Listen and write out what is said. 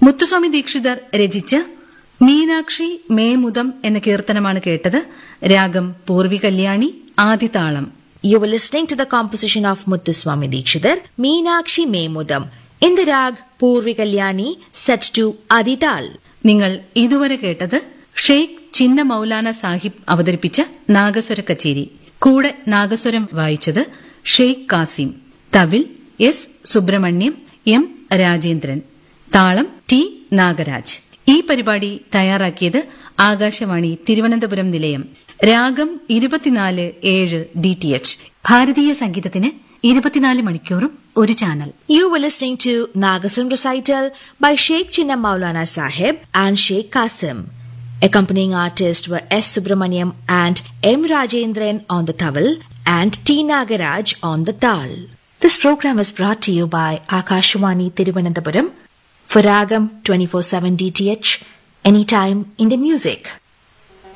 മുത്തുസ്വാമി ദീക്ഷിതർ രചിച്ച മീനാക്ഷി മേമുദം എന്ന കീർത്തനമാണ് കേട്ടത് രാഗം പൂർവി Kalyani ആദിതാളം You were listening to the composition of Muthuswami Dikshidhar, Meenakshi Memudam, in the rag Purvi Kalyani, set to Adital. നിങ്ങൾ ഇതുവരെ കേട്ടത് ഷെയ്ഖ് ചിന്ന മൗലാന സാഹിബ് അവതരിപ്പിച്ച നാഗസ്വര കച്ചേരി കൂടെ നാഗസ്വരം വായിച്ചത് ഷെയ്ഖ് കാസിം തവിൽ എസ് സുബ്രഹ്മണ്യം എം രാജേന്ദ്രൻ താളം ടി നാഗരാജ് ഈ പരിപാടി തയ്യാറാക്കിയത് ആകാശവാണി തിരുവനന്തപുരം നിലയം രാഗം ഇരുപത്തിനാല് ഏഴ് ഡി ടി എച്ച് ഭാരതീയ സംഗീതത്തിന് ഇരുപത്തിനാല് മണിക്കൂറും ഒരു channel You were listening to Nagasam recital by Sheikh Chinna Maulana Sahib and Sheikh Qasim. Accompanying artists were S. Subramaniam and M. Rajendran on the tawil and T. Nagaraj on the tal. This program was brought to you by Akashwani Tiruvananthapuram for Ragam 24-7 DTH, anytime Indian music.